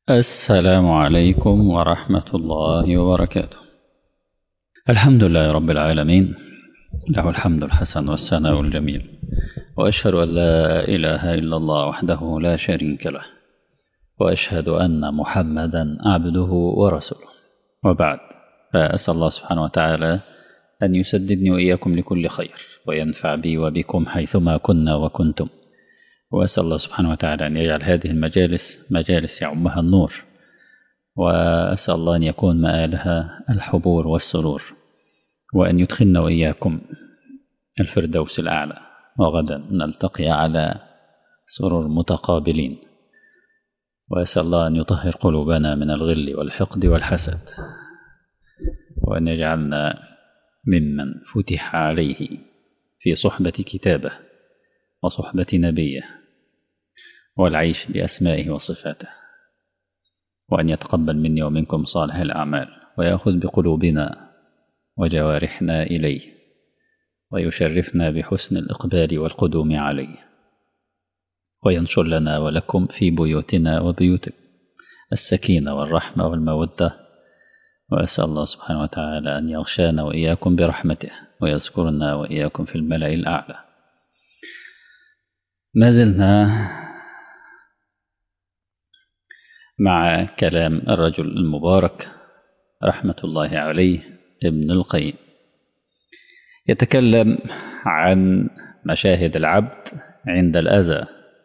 السلام عليكم ورحمة الله وبركاته الحمد لله رب العالمين له الحمد الحسن والثناء الجميل وأشهد أن لا إله إلا الله وحده لا شريك له وأشهد أن محمدا عبده ورسوله وبعد فأسأل الله سبحانه وتعالى أن يسددني وإياكم لكل خير وينفع بي وبكم حيثما كنا وكنتم وأسأل الله سبحانه وتعالى أن يجعل هذه المجالس مجالس يعمها النور وأسأل الله أن يكون مآلها الحبور والسرور وأن يدخلنا وإياكم الفردوس الأعلى وغدا نلتقي على سرور متقابلين وأسأل الله أن يطهر قلوبنا من الغل والحقد والحسد وأن يجعلنا ممن فتح عليه في صحبة كتابه وصحبة نبيه والعيش بأسمائه وصفاته وأن يتقبل مني ومنكم صالح الأعمال ويأخذ بقلوبنا وجوارحنا إليه ويشرفنا بحسن الإقبال والقدوم عليه وينشر لنا ولكم في بيوتنا وبيوتك السكينة والرحمة والمودة وأسأل الله سبحانه وتعالى أن يغشانا وإياكم برحمته ويذكرنا وإياكم في الملأ الأعلى ما زلنا مع كلام الرجل المبارك رحمة الله عليه ابن القيم يتكلم عن مشاهد العبد عند الأذى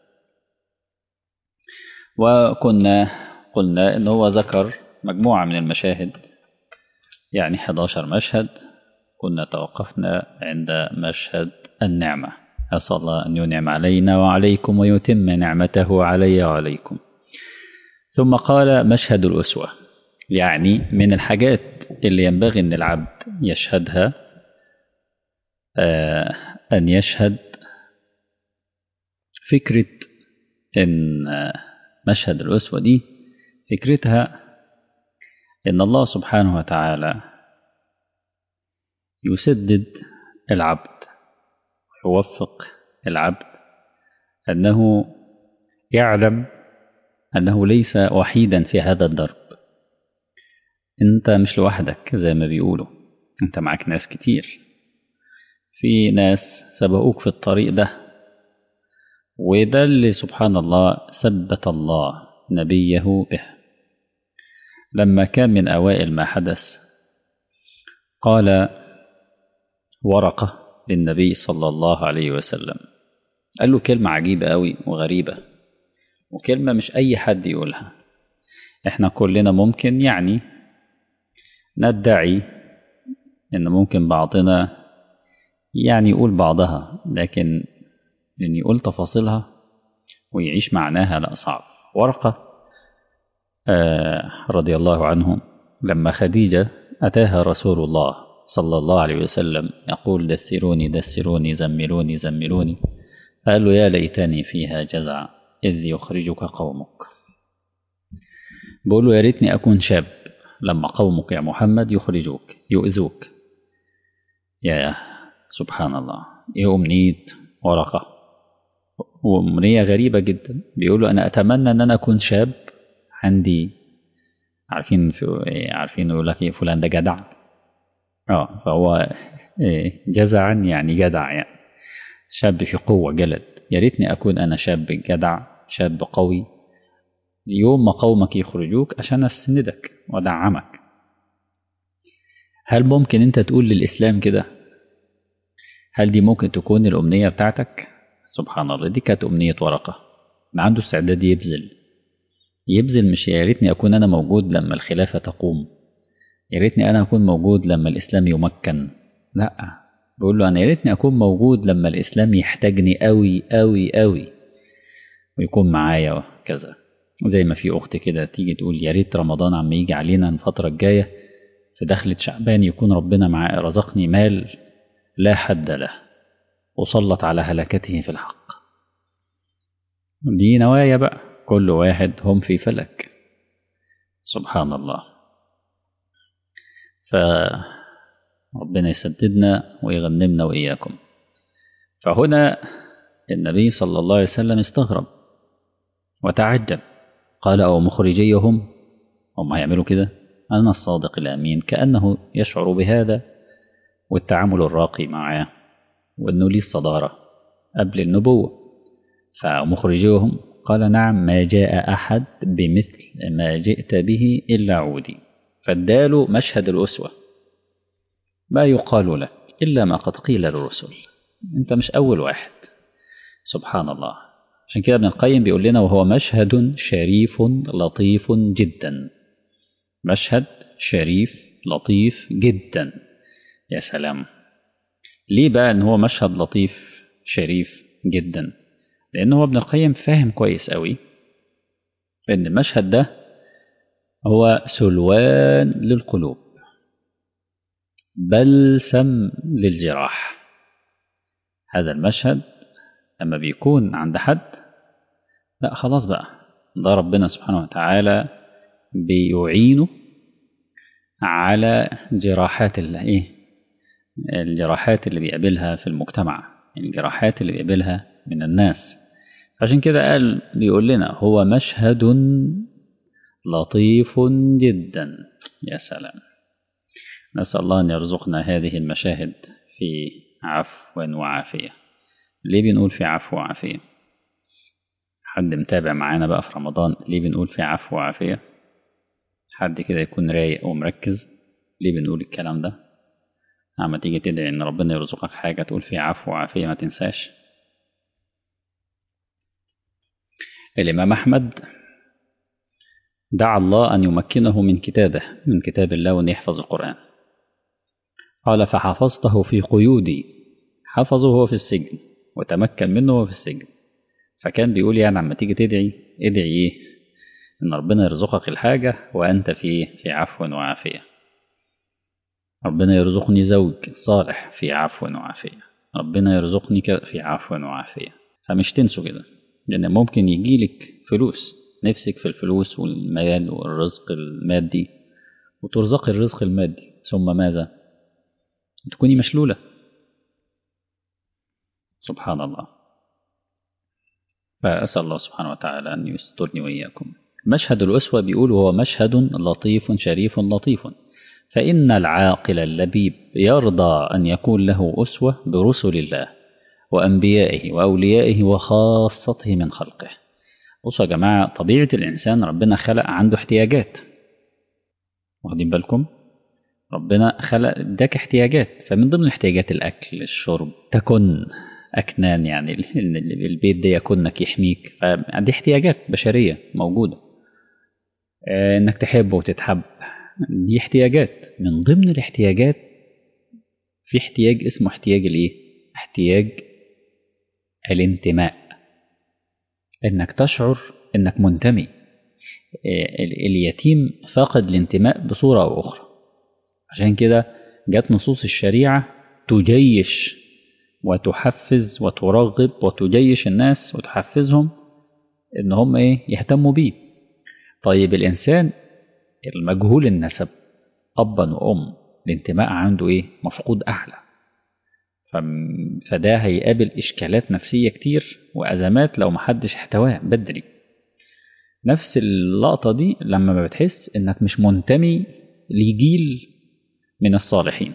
وكنا قلنا أنه هو ذكر مجموعة من المشاهد يعني 11 مشهد كنا توقفنا عند مشهد النعمة أسأل الله أن ينعم علينا وعليكم ويتم نعمته علي وعليكم ثم قال مشهد الأسوة يعني من الحاجات اللي ينبغي أن العبد يشهدها آه أن يشهد فكرة أن مشهد الأسوة دي فكرتها أن الله سبحانه وتعالى يسدد العبد يوفق العبد أنه يعلم أنه ليس وحيدا في هذا الدرب أنت مش لوحدك زي ما بيقولوا أنت معك ناس كتير في ناس سبقوك في الطريق ده وده اللي سبحان الله ثبت الله نبيه به لما كان من أوائل ما حدث قال ورقة للنبي صلى الله عليه وسلم قال له كلمة عجيبة أوي وغريبة وكلمة مش أي حد يقولها إحنا كلنا ممكن يعني ندعي إن ممكن بعضنا يعني يقول بعضها لكن إن يقول تفاصيلها ويعيش معناها لا صعب ورقة آه رضي الله عنه لما خديجة أتاها رسول الله صلى الله عليه وسلم يقول دثروني دثروني زملوني زملوني قال له يا ليتني فيها جزع إذ يخرجك قومك بقول له يا ريتني أكون شاب لما قومك يا محمد يخرجوك يؤذوك يا سبحان الله إيه أمنية ورقة وأمنية غريبة جدا بيقولوا أنا أتمنى أن أنا أكون شاب عندي عارفين في عارفين يقول لك إيه فلان ده جدع اه فهو جزعا يعني جدع يعني شاب في قوة جلد يا ريتني أكون أنا شاب جدع شاب قوي يوم ما قومك يخرجوك عشان أسندك وأدعمك هل ممكن أنت تقول للإسلام كده هل دي ممكن تكون الأمنية بتاعتك سبحان الله دي كانت أمنية ورقة ما عنده استعداد يبذل يبذل مش يا ريتني أكون أنا موجود لما الخلافة تقوم يا ريتني أنا أكون موجود لما الإسلام يمكن لا بقول له أنا يا ريتني أكون موجود لما الإسلام يحتاجني أوي أوي أوي ويكون معايا وكذا زي ما في أخت كده تيجي تقول يا ريت رمضان عم يجي علينا الفترة الجاية في دخلة شعبان يكون ربنا معاه رزقني مال لا حد له وسلط على هلكته في الحق دي نوايا بقى كل واحد هم في فلك سبحان الله فربنا يسددنا ويغنمنا وإياكم فهنا النبي صلى الله عليه وسلم استغرب وتعجب قال أو مخرجيهم هم هيعملوا كده أنا الصادق الأمين كأنه يشعر بهذا والتعامل الراقي معاه وأنه ليه الصدارة قبل النبوة فمخرجيهم قال نعم ما جاء أحد بمثل ما جئت به إلا عودي فاداله مشهد الأسوة ما يقال لك إلا ما قد قيل للرسل أنت مش أول واحد سبحان الله عشان كده ابن القيم بيقول لنا وهو مشهد شريف لطيف جدا مشهد شريف لطيف جدا يا سلام ليه بقى ان هو مشهد لطيف شريف جدا لان هو ابن القيم فاهم كويس قوي ان المشهد ده هو سلوان للقلوب بلسم للجراح هذا المشهد لما بيكون عند حد لا خلاص بقى ده ربنا سبحانه وتعالى بيعينه على جراحات ايه الجراحات اللي بيقابلها في المجتمع الجراحات اللي بيقابلها من الناس عشان كده قال بيقول لنا هو مشهد لطيف جدا يا سلام نسأل الله أن يرزقنا هذه المشاهد في عفو وعافية ليه بنقول في عفو وعافية حد متابع معانا بقى في رمضان ليه بنقول في عفو وعافية حد كده يكون رايق ومركز ليه بنقول الكلام ده اما تيجي تدعي ان ربنا يرزقك حاجة تقول في عفو وعافية ما تنساش الإمام أحمد دعا الله أن يمكنه من كتابه من كتاب الله وأن يحفظ القرآن قال فحفظته في قيودي حفظه وهو في السجن وتمكن منه وهو في السجن فكان بيقول يعني لما تيجي تدعي ادعي ايه ان ربنا يرزقك الحاجة وانت في في عفو وعافية ربنا يرزقني زوج صالح في عفو وعافية ربنا يرزقني في عفو وعافية فمش تنسوا كده لان ممكن يجيلك فلوس نفسك في الفلوس والمال والرزق المادي وترزقي الرزق المادي ثم ماذا تكوني مشلولة سبحان الله فأسأل الله سبحانه وتعالى أن يسترني وإياكم مشهد الأسوة بيقول هو مشهد لطيف شريف لطيف فإن العاقل اللبيب يرضى أن يكون له أسوة برسل الله وأنبيائه وأوليائه وخاصته من خلقه بصوا يا جماعة طبيعة الإنسان ربنا خلق عنده احتياجات واخدين بالكم ربنا خلق اداك احتياجات فمن ضمن الاحتياجات الأكل الشرب تكن أكنان يعني البيت ده يكنك يحميك فدي احتياجات بشرية موجودة انك تحب وتتحب دي احتياجات من ضمن الاحتياجات في احتياج اسمه احتياج الايه احتياج الانتماء انك تشعر انك منتمي اليتيم فاقد الانتماء بصورة او اخرى عشان كده جت نصوص الشريعة تجيش وتحفز وترغب وتجيش الناس وتحفزهم ان هم ايه يهتموا بيه طيب الانسان المجهول النسب ابا وام الانتماء عنده ايه مفقود اعلى فده هيقابل اشكالات نفسيه كتير وازمات لو محدش احتواه بدري نفس اللقطه دي لما ما بتحس انك مش منتمي لجيل من الصالحين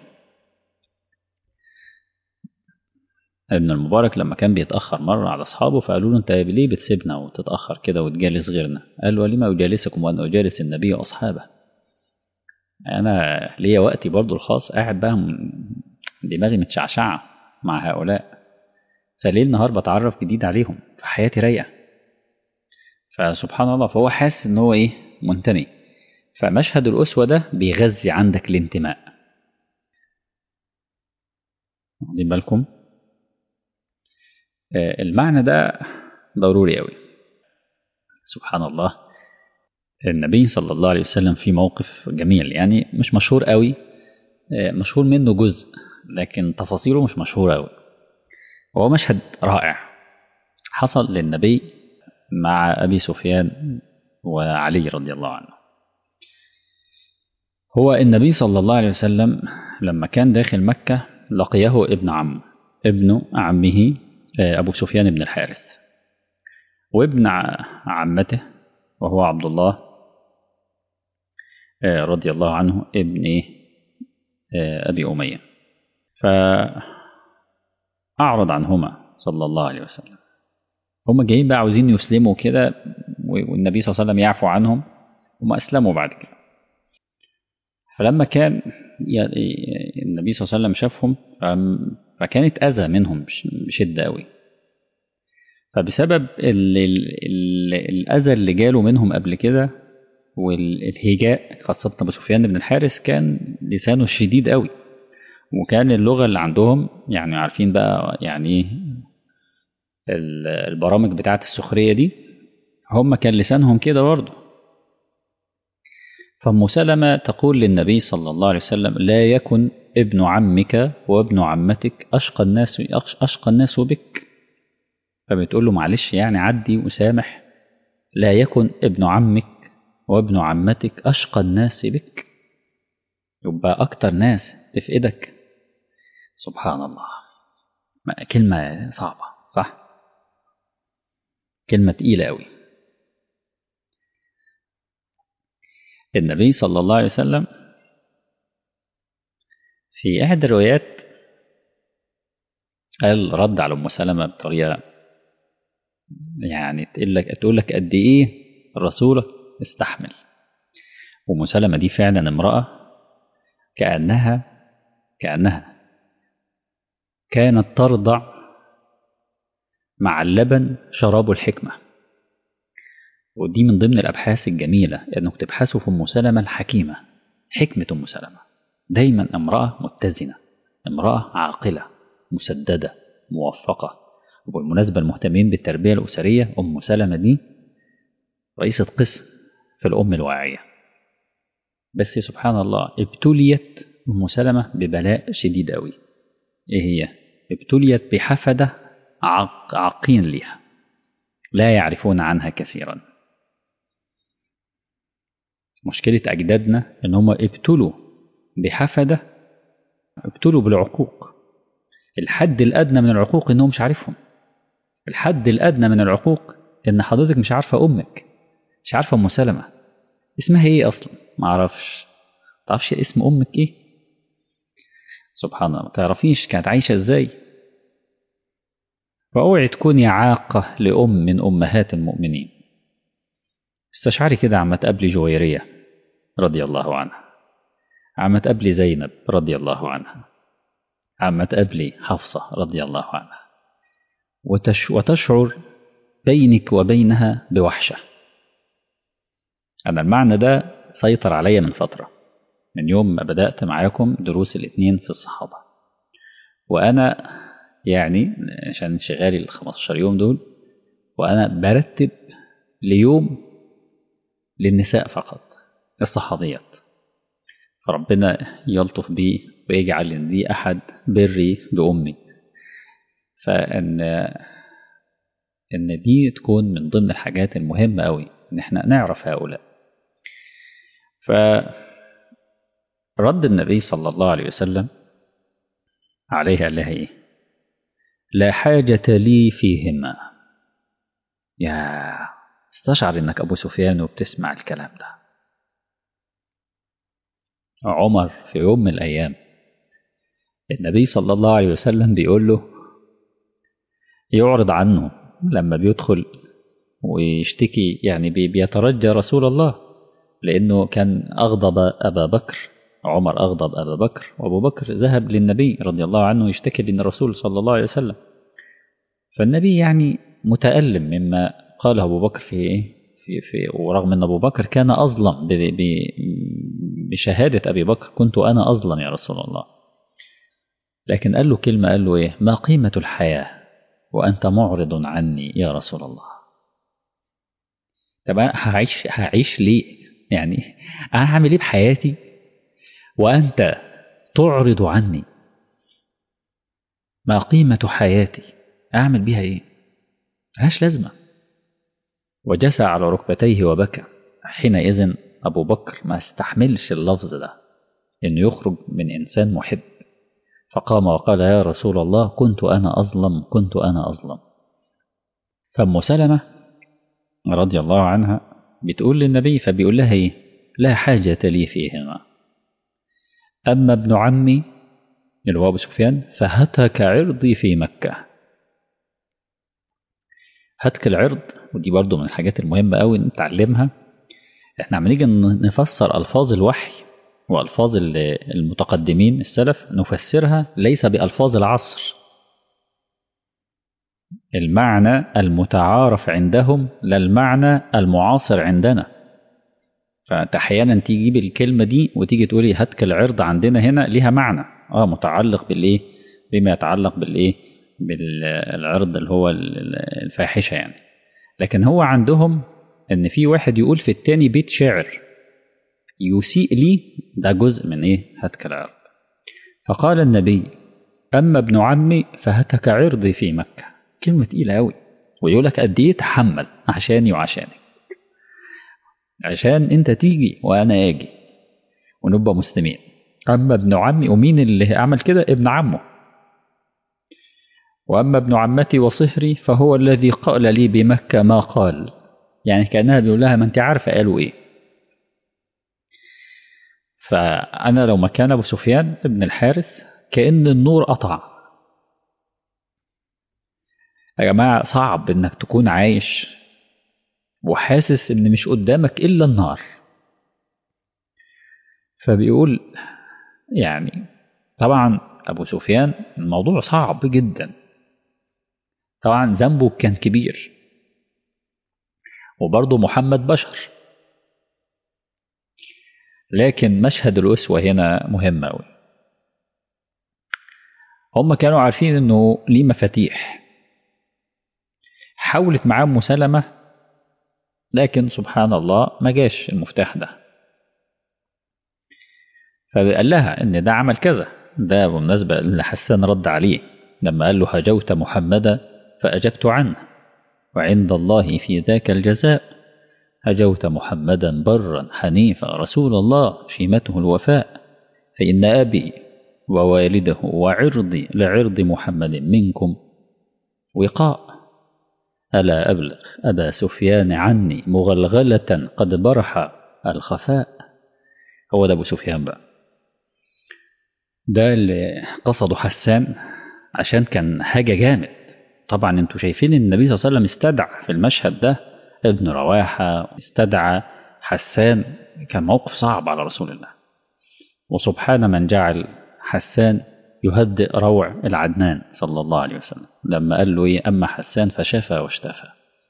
ابن المبارك لما كان بيتأخر مرة على أصحابه فقالوا له أنت ليه بتسيبنا وتتأخر كده وتجالس غيرنا قال ولما أجالسكم وأنا أجالس النبي وأصحابه أنا ليا وقتي برضو الخاص قاعد بقى دماغي متشعشعة مع هؤلاء فليل نهار بتعرف جديد عليهم فحياتي رايقة فسبحان الله فهو حاسس ان هو ايه منتمي فمشهد الأسوة ده بيغذي عندك الانتماء واخدين بالكم المعنى ده ضروري قوي سبحان الله النبي صلى الله عليه وسلم في موقف جميل يعني مش مشهور قوي مشهور منه جزء لكن تفاصيله مش مشهورة قوي هو مشهد رائع حصل للنبي مع أبي سفيان وعلي رضي الله عنه هو النبي صلى الله عليه وسلم لما كان داخل مكة لقيه ابن عم ابن عمه أبو سفيان بن الحارث وابن عمته وهو عبد الله رضي الله عنه ابن أبي أمية فأعرض عنهما صلى الله عليه وسلم هم جايين بقى عاوزين يسلموا كده والنبي صلى الله عليه وسلم يعفو عنهم هم أسلموا بعد كده فلما كان النبي صلى الله عليه وسلم شافهم فكانت أذى منهم بشدة قوي فبسبب ال ال ال الأذى اللي جاله منهم قبل كده والهجاء خاصة أبو سفيان بن الحارث كان لسانه شديد قوي وكان اللغة اللي عندهم يعني عارفين بقى يعني البرامج بتاعة السخرية دي هم كان لسانهم كده برضه فأم سلمة تقول للنبي صلى الله عليه وسلم لا يكن ابن عمك وابن عمتك أشقى الناس أشقى الناس بك فبتقول له معلش يعني عدي وسامح لا يكن ابن عمك وابن عمتك أشقى الناس بك يبقى أكتر ناس تفقدك سبحان الله كلمة صعبة صح كلمة تقيلة أوي النبي صلى الله عليه وسلم في إحدى الروايات قال رد على أم سلمة بطريقة يعني تقول لك تقول لك قد إيه الرسول استحمل وأم سلمة دي فعلا امرأة كأنها كأنها كانت ترضع مع اللبن شراب الحكمة ودي من ضمن الأبحاث الجميلة أنك تبحثوا في أم سلمة الحكيمة حكمة أم سلمة دايما امرأة متزنة امرأة عاقلة مسددة موفقة وبالمناسبة المهتمين بالتربية الأسرية أم سلمة دي رئيسة قسم في الأم الواعية بس سبحان الله ابتليت أم سلمة ببلاء شديد أوي إيه هي؟ ابتليت بحفدة عق عقين لها لا يعرفون عنها كثيرا مشكلة أجدادنا إن هم ابتلوا بحفدة ابتلوا بالعقوق الحد الأدنى من العقوق إنهم مش عارفهم الحد الأدنى من العقوق إن حضرتك مش عارفة أمك مش عارفة أم سلمة اسمها إيه أصلا ما أعرفش تعرفش اسم أمك إيه سبحان الله ما تعرفيش كانت عايشة إزاي فأوعي تكوني عاقة لأم من أمهات المؤمنين استشعري كده عما تقابلي جويرية رضي الله عنها عما تقابلي زينب رضي الله عنها عما تقابلي حفصة رضي الله عنها وتش وتشعر بينك وبينها بوحشة أنا المعنى ده سيطر عليا من فترة من يوم ما بدأت معاكم دروس الاثنين في الصحابة وأنا يعني عشان شغالي ال 15 يوم دول وأنا برتب ليوم للنساء فقط الصحابيات فربنا يلطف بي ويجعل ان دي احد بري بامي فان ان دي تكون من ضمن الحاجات المهمه قوي ان احنا نعرف هؤلاء فرد النبي صلى الله عليه وسلم عليها قال لها ايه لا حاجة لي فيهما يا استشعر انك ابو سفيان وبتسمع الكلام ده عمر في يوم من الايام النبي صلى الله عليه وسلم بيقول له يعرض عنه لما بيدخل ويشتكي يعني بيترجى رسول الله لانه كان اغضب ابا بكر عمر اغضب ابا بكر وابو بكر ذهب للنبي رضي الله عنه يشتكي للرسول صلى الله عليه وسلم فالنبي يعني متألم مما قاله ابو بكر في ايه في في ورغم ان ابو بكر كان اظلم بشهاده ابي بكر كنت انا اظلم يا رسول الله لكن قال له كلمه قال له ايه ما قيمه الحياه وانت معرض عني يا رسول الله طب انا هعيش هعيش ليه يعني انا هعمل ايه بحياتي وانت تعرض عني ما قيمه حياتي اعمل بيها ايه ملهاش لازمه وجسى على ركبتيه وبكى حينئذ أبو بكر ما استحملش اللفظ ده إنه يخرج من إنسان محب فقام وقال يا رسول الله كنت أنا أظلم كنت أنا أظلم فأم سلمة رضي الله عنها بتقول للنبي فبيقول لها ايه لا حاجة لي فيهما أما ابن عمي اللي هو أبو سفيان فهتك عرضي في مكة هتك العرض ودي برضو من الحاجات المهمة قوي نتعلمها احنا عم نيجي نفسر ألفاظ الوحي وألفاظ المتقدمين السلف نفسرها ليس بألفاظ العصر المعنى المتعارف عندهم لا المعنى المعاصر عندنا فانت احيانا تجيب الكلمه دي وتيجي تقولي هتك العرض عندنا هنا ليها معنى اه متعلق بالايه بما يتعلق بالايه بالعرض اللي هو الفاحشه يعني لكن هو عندهم ان في واحد يقول في التاني بيت شعر يسيء لي ده جزء من ايه هتك العرض فقال النبي اما ابن عمي فهتك عرضي في مكه كلمه تقيله قوي ويقول لك قد ايه تحمل عشاني وعشانك عشان انت تيجي وانا اجي ونبقى مسلمين اما ابن عمي ومين اللي عمل كده ابن عمه واما ابن عمتي وصهري فهو الذي قال لي بمكه ما قال يعني كانها بيقول لها ما انت عارفه قالوا ايه فانا لو مكان ابو سفيان ابن الحارث كان النور قطع يا جماعه صعب انك تكون عايش وحاسس ان مش قدامك الا النار فبيقول يعني طبعا ابو سفيان الموضوع صعب جدا طبعا ذنبه كان كبير وبرضه محمد بشر لكن مشهد الأسوة هنا مهم أوي هم كانوا عارفين انه ليه مفاتيح حاولت معاه ام سلمه لكن سبحان الله ما جاش المفتاح ده فقال لها ان ده عمل كذا ده بالمناسبة اللي حسان رد عليه لما قال له هجوت محمدا فأجبت عنه وعند الله في ذاك الجزاء هجوت محمدا برا حنيفا رسول الله شيمته الوفاء فإن أبي ووالده وعرضي لعرض محمد منكم وقاء ألا أبلغ أبا سفيان عني مغلغلة قد برح الخفاء هو ده أبو سفيان بقى ده اللي قصده حسان عشان كان حاجة جامد طبعا انتوا شايفين النبي صلى الله عليه وسلم استدعى في المشهد ده ابن رواحة استدعى حسان كان موقف صعب على رسول الله وسبحان من جعل حسان يهدئ روع العدنان صلى الله عليه وسلم لما قال له ايه اما حسان فشفى واشتفى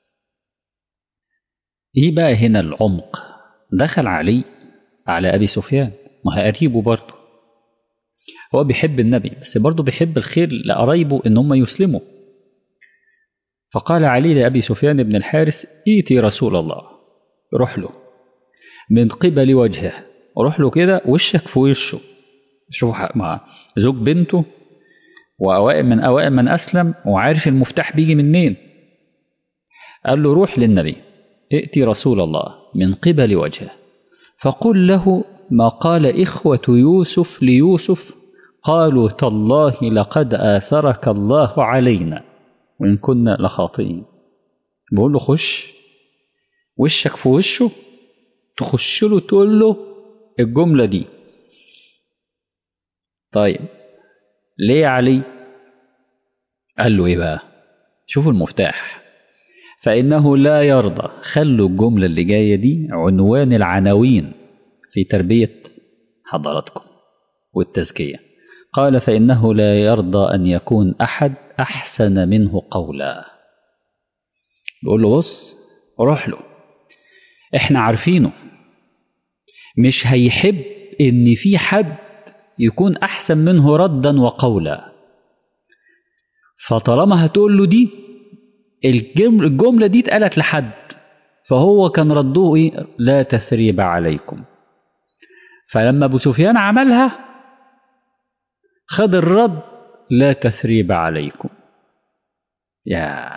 ايه بقى هنا العمق دخل علي على ابي سفيان ما هي قريبه برضه هو بيحب النبي بس برضه بيحب الخير لقرايبه ان هم يسلموا فقال علي لأبي سفيان بن الحارث ايتي رسول الله روح له من قبل وجهه روح له كده وشك في وشه شوف مع زوج بنته وأوائل من أوائل من أسلم وعارف المفتاح بيجي منين قال له روح للنبي ائتي رسول الله من قبل وجهه فقل له ما قال إخوة يوسف ليوسف قالوا تالله لقد آثرك الله علينا وإن كنا لخاطئين بقول له خش وشك في وشه تخش له تقول له الجملة دي طيب ليه يا علي قال له ايه بقى شوفوا المفتاح فإنه لا يرضى خلوا الجملة اللي جاية دي عنوان العناوين في تربية حضراتكم والتزكية قال فإنه لا يرضى أن يكون أحد أحسن منه قولا بيقول له بص روح له احنا عارفينه مش هيحب ان في حد يكون احسن منه ردا وقولا فطالما هتقول له دي الجملة دي اتقالت لحد فهو كان رده ايه لا تثريب عليكم فلما ابو سفيان عملها خد الرد لا تثريب عليكم يا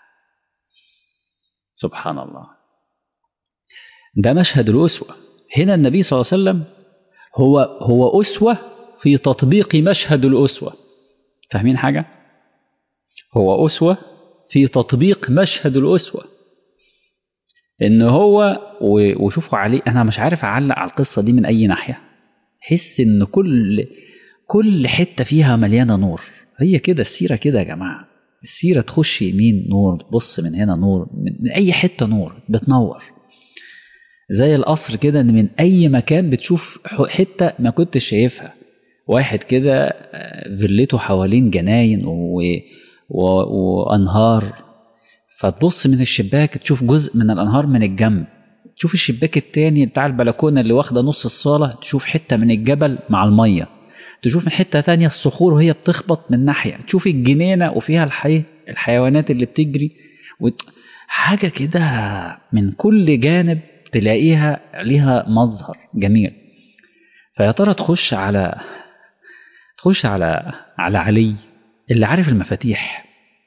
سبحان الله ده مشهد الأسوة هنا النبي صلى الله عليه وسلم هو هو أسوة في تطبيق مشهد الأسوة فاهمين حاجة؟ هو أسوة في تطبيق مشهد الأسوة ان هو و- وشوفوا عليه انا مش عارف اعلق على القصه دي من اي ناحيه حس ان كل كل حته فيها مليانه نور هي كده السيره كده يا جماعه السيره تخش يمين نور تبص من هنا نور من من اي حته نور بتنور زي القصر كده ان من اي مكان بتشوف ح- حته ما كنتش شايفها واحد كده آه، فيلته حوالين جناين و... و... وانهار فتبص من الشباك تشوف جزء من الانهار من الجنب تشوف الشباك التاني بتاع البلكونه اللي واخده نص الصاله تشوف حته من الجبل مع الميه تشوف من حته تانية الصخور وهي بتخبط من ناحيه تشوف الجنينه وفيها الحي الحيوانات اللي بتجري وت... حاجه كده من كل جانب تلاقيها ليها مظهر جميل فيا ترى تخش على تخش على على علي اللي عارف المفاتيح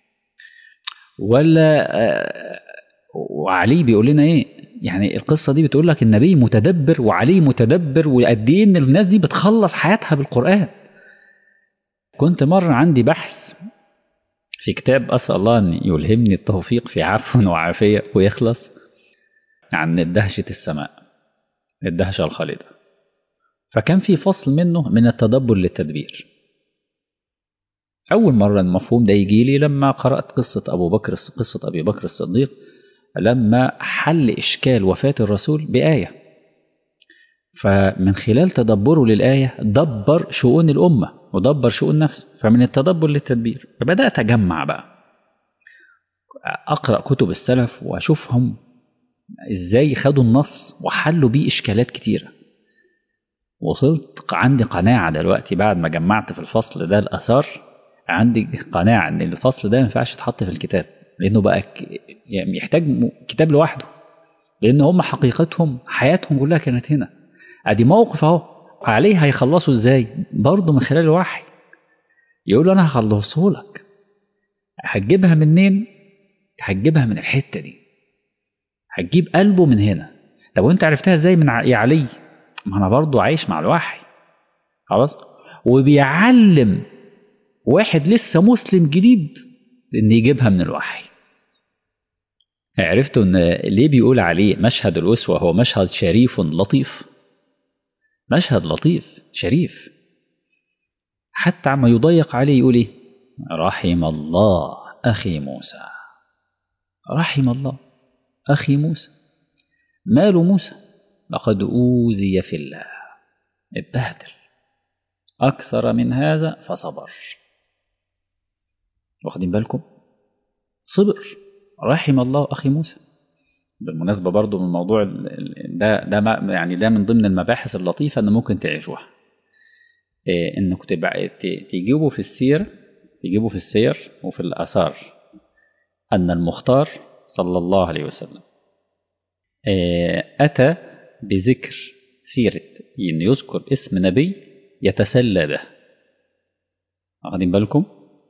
ولا آه، وعلي بيقول لنا ايه يعني القصه دي بتقول لك النبي متدبر وعلي متدبر وقد ايه ان الناس دي بتخلص حياتها بالقران كنت مره عندي بحث في كتاب اسال الله ان يلهمني التوفيق في عفو وعافيه ويخلص عن دهشه السماء الدهشه الخالده فكان في فصل منه من التدبر للتدبير أول مرة المفهوم ده يجي لي لما قرأت قصة أبو بكر قصة أبي بكر الصديق لما حل إشكال وفاة الرسول بآية فمن خلال تدبره للآية دبر شؤون الأمة ودبر شؤون نفسه فمن التدبر للتدبير فبدأت أجمع بقى أقرأ كتب السلف وأشوفهم إزاي خدوا النص وحلوا بيه إشكالات كتيرة وصلت عندي قناعة دلوقتي بعد ما جمعت في الفصل ده الآثار عندي قناعة إن الفصل ده ما ينفعش يتحط في الكتاب لأنه بقى ك- يعني يحتاج م- كتاب لوحده لأن هم حقيقتهم حياتهم كلها كانت هنا أدي موقف أهو عليه هيخلصوا إزاي برضه من خلال الوحي يقول له أنا هخلصه لك هتجيبها منين هتجيبها من الحتة دي هتجيب قلبه من هنا طب وانت عرفتها ازاي من ع- يا علي ما انا برضه عايش مع الوحي خلاص وبيعلم واحد لسه مسلم جديد ان يجيبها من الوحي عرفتوا ان ليه بيقول عليه مشهد الأسوة هو مشهد شريف لطيف مشهد لطيف شريف حتى عما يضيق عليه يقول ايه رحم الله أخي موسى رحم الله أخي موسى مال موسى لقد أوذي في الله اتبهدل أكثر من هذا فصبر واخدين بالكم صبر رحم الله أخي موسى بالمناسبة برضو من الموضوع ال- ال- ده ده ما- يعني ده من ضمن المباحث اللطيفة إن ممكن تعيشوها إيه إنك تبقى ت- تجيبوا في السير تجيبوا في السير وفي الآثار أن المختار صلى الله عليه وسلم إيه أتى بذكر سيرة إن يذكر اسم نبي يتسلى به واخدين بالكم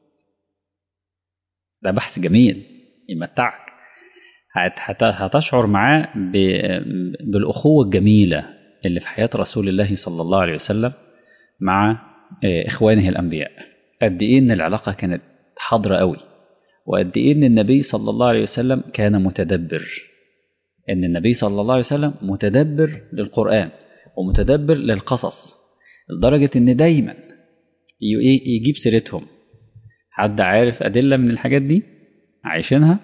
ده بحث جميل يمتعك هت- هت- هتشعر معاه ب- بالأخوة الجميلة اللي في حياة رسول الله صلى الله عليه وسلم مع آه، إخوانه الأنبياء قد إيه إن العلاقة كانت حاضرة قوي وقد إيه إن النبي صلى الله عليه وسلم كان متدبر إن النبي صلى الله عليه وسلم متدبر للقرآن ومتدبر للقصص لدرجة إن دايما ي- إيه يجيب سيرتهم حد عارف أدلة من الحاجات دي عايشينها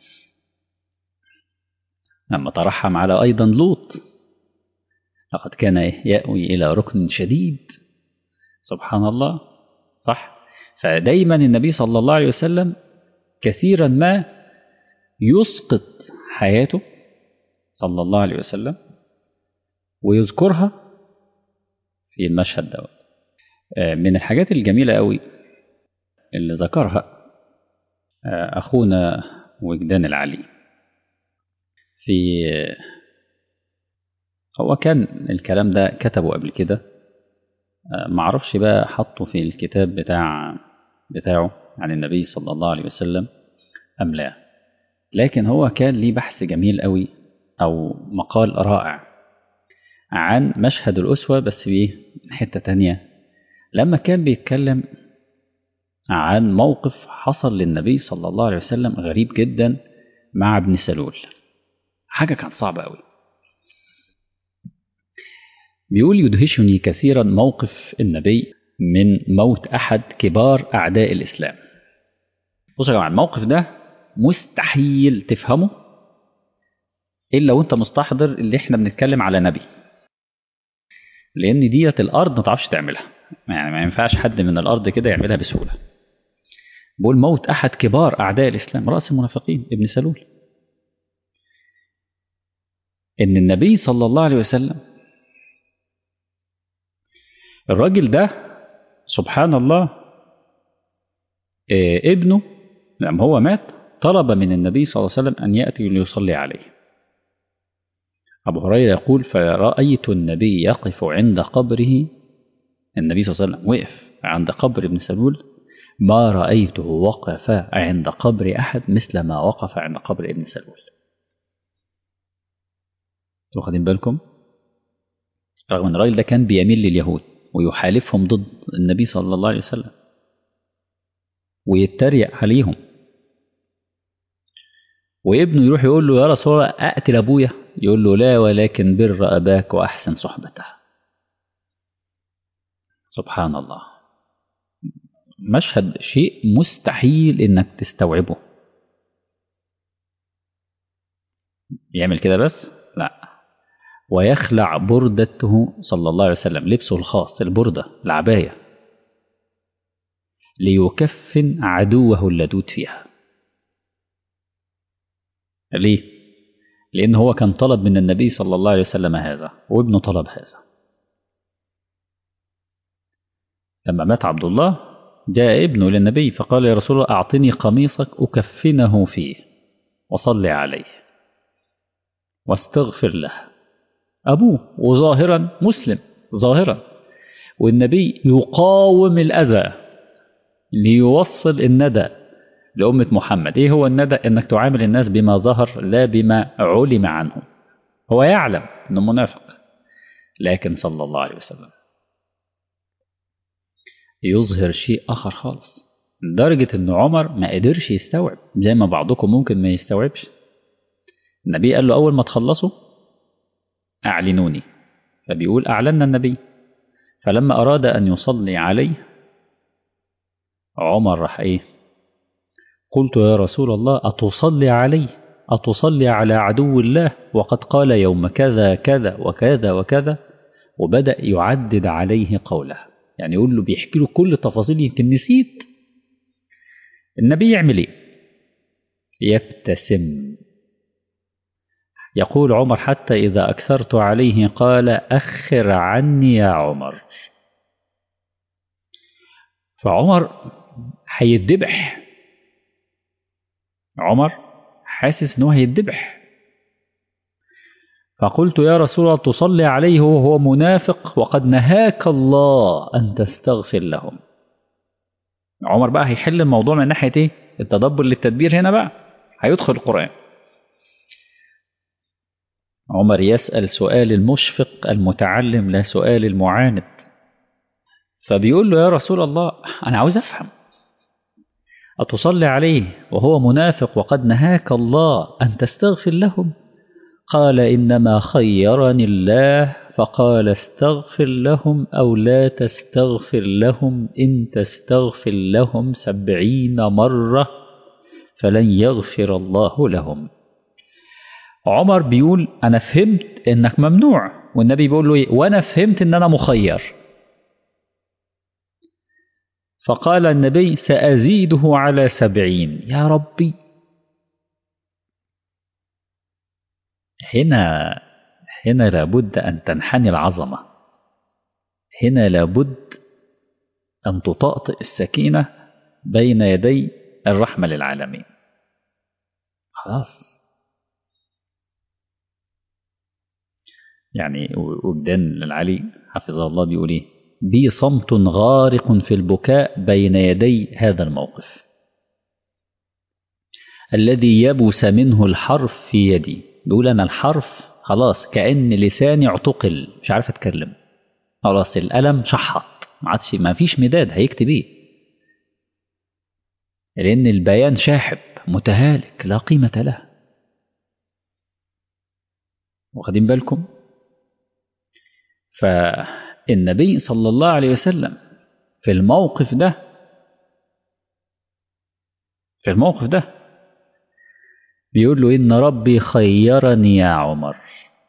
لما ترحم على أيضا لوط لقد كان يأوي إلى ركن شديد سبحان الله صح فدايما النبي صلى الله عليه وسلم كثيرا ما يسقط حياته صلى الله عليه وسلم ويذكرها في المشهد دوت آه، من الحاجات الجميلة قوي اللي ذكرها آه، أخونا وجدان العلي في هو كان الكلام ده كتبه قبل كده آه، معرفش بقى حطه في الكتاب بتاع بتاعه عن النبي صلى الله عليه وسلم أم لا لكن هو كان ليه بحث جميل قوي أو مقال رائع عن مشهد الأسوة بس بإيه من حتة تانية لما كان بيتكلم عن موقف حصل للنبي صلى الله عليه وسلم غريب جدا مع ابن سلول حاجة كانت صعبة قوي بيقول يدهشني كثيرا موقف النبي من موت أحد كبار أعداء الإسلام بصوا يا جماعة الموقف ده مستحيل تفهمه إلا وأنت مستحضر اللي إحنا بنتكلم على نبي لأن ديت الأرض ما تعرفش تعملها يعني ما ينفعش حد من الأرض كده يعملها بسهولة بقول موت أحد كبار أعداء الإسلام رأس المنافقين ابن سلول إن النبي صلى الله عليه وسلم الراجل ده سبحان الله إيه ابنه لما هو مات طلب من النبي صلى الله عليه وسلم أن يأتي ليصلي عليه أبو هريرة يقول فرأيت النبي يقف عند قبره النبي صلى الله عليه وسلم وقف عند قبر ابن سلول ما رأيته وقف عند قبر أحد مثل ما وقف عند قبر ابن سلول واخدين بالكم رغم ان الراجل ده كان بيميل لليهود ويحالفهم ضد النبي صلى الله عليه وسلم ويتريق عليهم وابنه يروح يقول له يا رسول الله اقتل ابويا يقول له لا ولكن بر اباك واحسن صحبته سبحان الله مشهد شيء مستحيل انك تستوعبه يعمل كده بس لا ويخلع بردته صلى الله عليه وسلم لبسه الخاص البردة العباية ليكفن عدوه اللدود فيها ليه؟ لأن هو كان طلب من النبي صلى الله عليه وسلم هذا وابنه طلب هذا لما مات عبد الله جاء ابنه للنبي فقال يا رسول الله أعطني قميصك أكفنه فيه وصل عليه واستغفر له أبوه وظاهرا مسلم ظاهرا والنبي يقاوم الأذى ليوصل الندى لأمة محمد إيه هو الندى إنك تعامل الناس بما ظهر لا بما علم عنهم هو يعلم أنه منافق لكن صلى الله عليه وسلم يظهر شيء آخر خالص لدرجة أن عمر ما قدرش يستوعب زي ما بعضكم ممكن ما يستوعبش النبي قال له أول ما تخلصوا أعلنوني فبيقول أعلنا النبي فلما أراد أن يصلي عليه عمر راح إيه قلت يا رسول الله أتصلي عليه أتصلي على عدو الله وقد قال يوم كذا كذا وكذا وكذا وبدأ يعدد عليه قوله يعني يقول له بيحكي له كل التفاصيل يمكن نسيت النبي يعمل ايه يبتسم يقول عمر حتى إذا أكثرت عليه قال أخر عني يا عمر فعمر هيتذبح عمر حاسس انه هيتذبح فقلت يا رسول الله تصلي عليه وهو منافق وقد نهاك الله أن تستغفر لهم عمر بقى هيحل الموضوع من ناحية ايه التدبر للتدبير هنا بقى هيدخل القرآن عمر يسأل سؤال المشفق المتعلم لا سؤال المعاند فبيقول له يا رسول الله أنا عاوز أفهم أتصلي عليه وهو منافق وقد نهاك الله أن تستغفر لهم قال إنما خيرني الله فقال استغفر لهم أو لا تستغفر لهم إن تستغفر لهم سبعين مرة فلن يغفر الله لهم عمر بيقول أنا فهمت إنك ممنوع والنبي بيقول له إيه وأنا فهمت إن أنا مخير فقال النبي سأزيده على سبعين يا ربي هنا هنا لابد أن تنحني العظمة هنا لابد أن تطأطئ السكينة بين يدي الرحمة للعالمين خلاص يعني وجدان العلي حفظه الله بيقول ايه بي صمت غارق في البكاء بين يدي هذا الموقف الذي يبس منه الحرف في يدي بيقول انا الحرف خلاص كأن لساني اعتقل مش عارف اتكلم خلاص القلم شحط ما عادش ما فيش مداد هيكتب ايه لان البيان شاحب متهالك لا قيمة له واخدين بالكم فالنبي صلى الله عليه وسلم في الموقف ده في الموقف ده بيقول له إن ربي خيرني يا عمر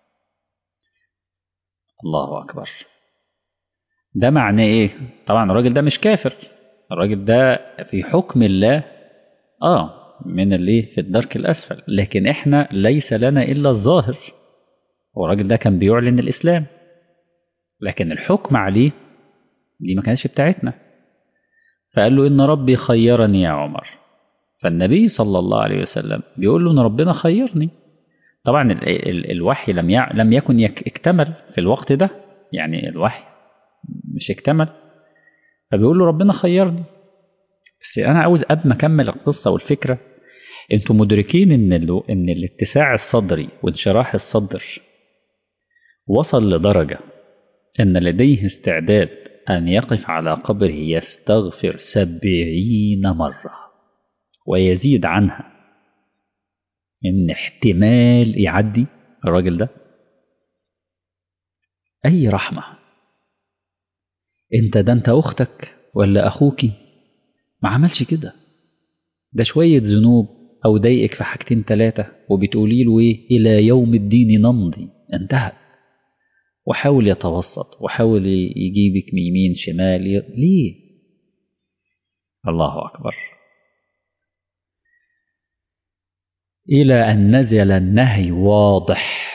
الله أكبر ده معناه إيه؟ طبعا الراجل ده مش كافر الراجل ده في حكم الله آه من اللي في الدرك الأسفل لكن إحنا ليس لنا إلا الظاهر هو الراجل ده كان بيعلن الإسلام لكن الحكم عليه دي ما كانتش بتاعتنا فقال له إن ربي خيرني يا عمر فالنبي صلى الله عليه وسلم بيقول له إن ربنا خيرني طبعا ال ال الوحي لم يع... لم يكن يك... اكتمل في الوقت ده يعني الوحي مش اكتمل فبيقول له ربنا خيرني بس انا عاوز قبل ما اكمل القصه والفكره انتوا مدركين ان ال... ان الاتساع الصدري وانشراح الصدر وصل لدرجه ان لديه استعداد ان يقف على قبره يستغفر سبعين مره ويزيد عنها ان احتمال يعدي الراجل ده اي رحمه انت ده انت اختك ولا اخوكي ما عملش كده ده شويه ذنوب او ضايقك في حاجتين ثلاثه وبتقولي له ايه الى يوم الدين نمضي انتهى وحاول يتوسط وحاول يجيبك من يمين شمال ليه الله اكبر إلى أن نزل النهي واضح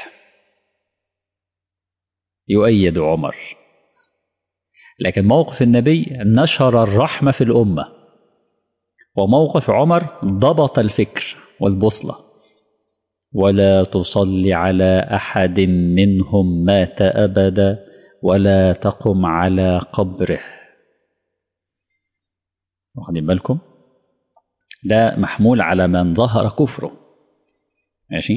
يؤيد عمر لكن موقف النبي نشر الرحمة في الأمة وموقف عمر ضبط الفكر والبوصلة ولا تصل على أحد منهم مات أبدا ولا تقم على قبره واخدين بالكم ده محمول على من ظهر كفره ماشي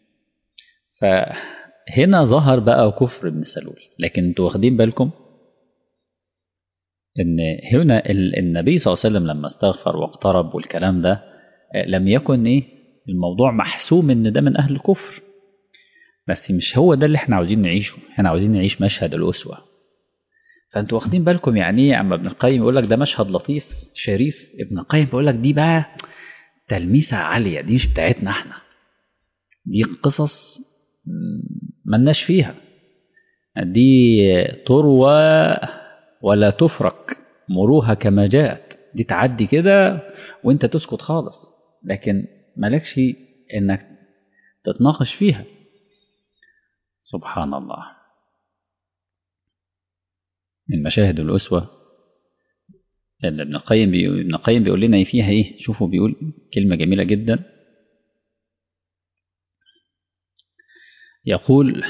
فهنا ظهر بقى كفر ابن سلول لكن انتوا واخدين بالكم ان هنا النبي صلى الله عليه وسلم لما استغفر واقترب والكلام ده لم يكن ايه الموضوع محسوم ان ده من اهل الكفر بس مش هو ده اللي احنا عاوزين نعيشه احنا عاوزين نعيش مشهد الاسوه فانتوا واخدين بالكم يعني ايه اما ابن القيم يقول لك ده مشهد لطيف شريف ابن القيم بيقول لك دي بقى تلميسه عاليه دي مش بتاعتنا احنا دي قصص ملناش فيها دي تروى ولا تفرك مروها كما جاءت دي تعدي كده وانت تسكت خالص لكن مالكش انك تتناقش فيها سبحان الله من مشاهد الأسوة اللي ابن القيم بيقول ابن القيم بيقول لنا فيها ايه شوفوا بيقول كلمة جميلة جدا يقول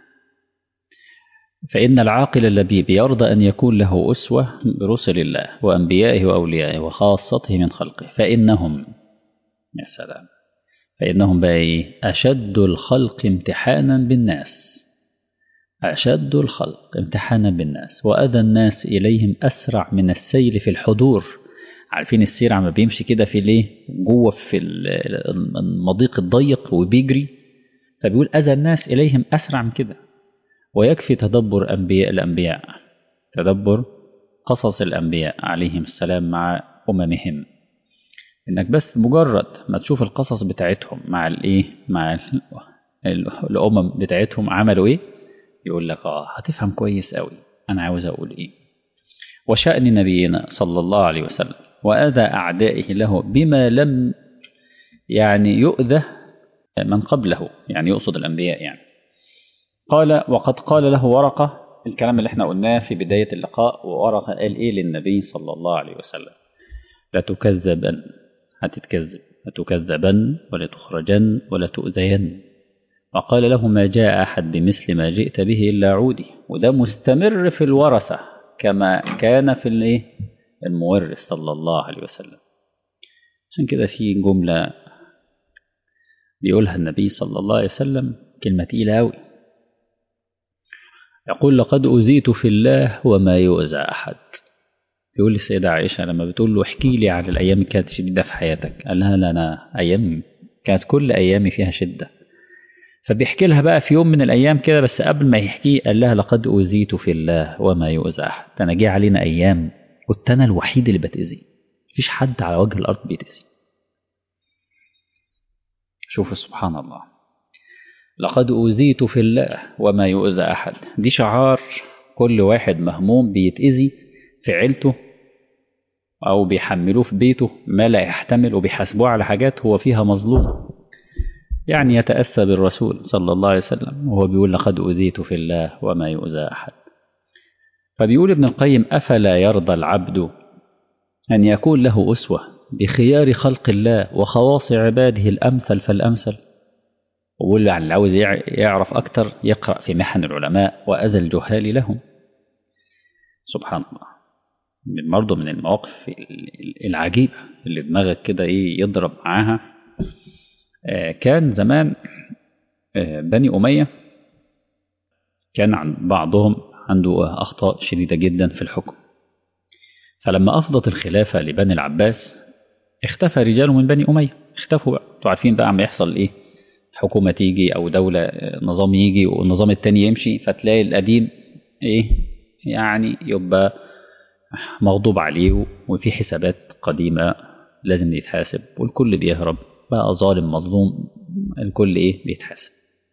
فإن العاقل اللبيب يرضى أن يكون له أسوة برسل الله وأنبيائه وأوليائه وخاصته من خلقه فإنهم يا سلام فإنهم بقى أشد الخلق امتحانا بالناس أشد الخلق امتحانا بالناس وأذى الناس إليهم أسرع من السيل في الحضور عارفين السير عم بيمشي كده في ليه جوه في المضيق الضيق وبيجري فبيقول أذى الناس إليهم أسرع من كده ويكفي تدبر أنبياء الأنبياء تدبر قصص الأنبياء عليهم السلام مع أممهم إنك بس مجرد ما تشوف القصص بتاعتهم مع الإيه مع الأمم بتاعتهم عملوا إيه يقول لك آه هتفهم كويس قوي أنا عاوز أقول إيه وشأن نبينا صلى الله عليه وسلم وأذى أعدائه له بما لم يعني يؤذى من قبله يعني يقصد الأنبياء يعني قال وقد قال له ورقة الكلام اللي احنا قلناه في بداية اللقاء وورقة قال إيه للنبي صلى الله عليه وسلم لتكذبن هتتكذب لتكذبن ولتخرجن ولتؤذين وقال له ما جاء أحد بمثل ما جئت به إلا عودي وده مستمر في الورثة كما كان في الايه المورث صلى الله عليه وسلم عشان كده في جملة بيقولها النبي صلى الله عليه وسلم كلمة تقيلة أوي يقول لقد أوذيت في الله وما يؤذى أحد يقول لي السيدة عائشة لما بتقول له احكي لي على الأيام اللي كانت شديدة في حياتك قال لها لا أنا أيام كانت كل أيامي فيها شدة فبيحكي لها بقى في يوم من الأيام كده بس قبل ما يحكيه قال لها لقد أوذيت في الله وما يؤذى أحد أنا جه علينا أيام كنت أنا الوحيد اللي بتأذي مفيش حد على وجه الأرض بيتأذي شوفوا سبحان الله لقد أوذيت في الله وما يؤذى أحد دي شعار كل واحد مهموم بيتأذي في عيلته أو بيحملوه في بيته ما لا يحتمل وبيحاسبوه على حاجات هو فيها مظلوم يعني يتأسى بالرسول صلى الله عليه وسلم وهو بيقول لقد أوذيت في الله وما يؤذى أحد فبيقول ابن القيم أفلا يرضى العبد أن يكون له أسوة بخيار خلق الله وخواص عباده الأمثل فالأمثل وبيقول يعني اللي عاوز يعرف أكتر يقرأ في محن العلماء وأذى الجهال لهم سبحان الله من برضه من المواقف العجيبة اللي دماغك كده إيه يضرب معاها كان زمان بني أمية كان عن بعضهم عنده أخطاء شديدة جدا في الحكم فلما أفضت الخلافة لبني العباس اختفى رجال من بني أمية اختفوا بقى انتوا عارفين بقى عم يحصل إيه حكومة تيجي أو دولة نظام يجي والنظام التاني يمشي فتلاقي القديم إيه يعني يبقى مغضوب عليه وفي حسابات قديمة لازم يتحاسب والكل بيهرب بقى ظالم مظلوم الكل ايه بيتحاسب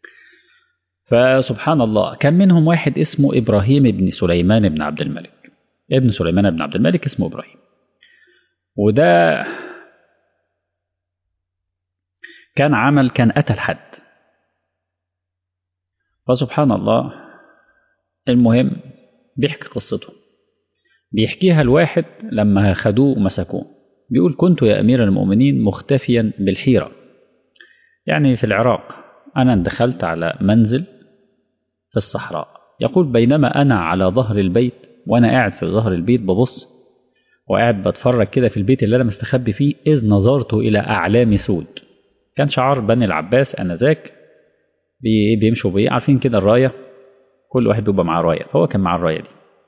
فسبحان الله كان منهم واحد اسمه ابراهيم بن سليمان بن عبد الملك ابن سليمان بن عبد الملك اسمه ابراهيم وده كان عمل كان قتل حد فسبحان الله المهم بيحكي قصته بيحكيها الواحد لما خدوه ومسكوه بيقول كنت يا أمير المؤمنين مختفيا بالحيرة يعني في العراق أنا دخلت على منزل في الصحراء يقول بينما أنا على ظهر البيت وأنا قاعد في ظهر البيت ببص وقاعد بتفرج كده في البيت اللي أنا مستخبي فيه إذ نظرت إلى أعلام سود كان شعار بني العباس أنذاك بي بيمشوا بيه عارفين كده الراية كل واحد بيبقى معاه راية هو كان معاه الراية دي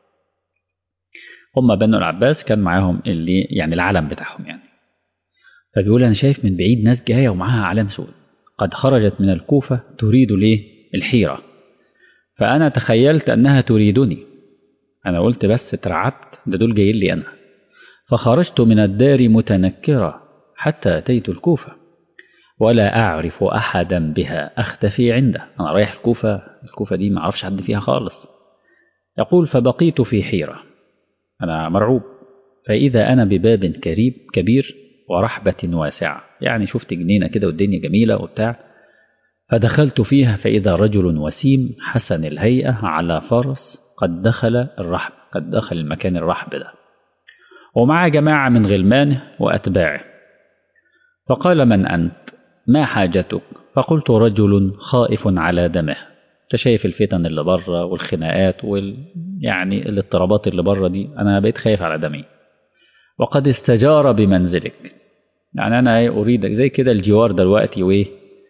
هم بنو العباس كان معاهم اللي يعني العلم بتاعهم يعني فبيقول انا شايف من بعيد ناس جايه ومعاها علم سود قد خرجت من الكوفه تريد ليه الحيره فانا تخيلت انها تريدني انا قلت بس اترعبت ده دول جايين لي انا فخرجت من الدار متنكره حتى اتيت الكوفه ولا اعرف احدا بها اختفي عنده انا رايح الكوفه الكوفه دي ما اعرفش حد فيها خالص يقول فبقيت في حيره أنا مرعوب فإذا أنا بباب كريب كبير ورحبة واسعة يعني شفت جنينة كده والدنيا جميلة وبتاع فدخلت فيها فإذا رجل وسيم حسن الهيئة على فرس قد دخل الرحب قد دخل المكان الرحب ده ومع جماعة من غلمانه وأتباعه فقال من أنت ما حاجتك فقلت رجل خائف على دمه انت شايف الفتن اللي بره والخناقات وال يعني الاضطرابات اللي بره دي انا بقيت خايف على دمي وقد استجار بمنزلك يعني انا اريدك زي كده الجوار دلوقتي وايه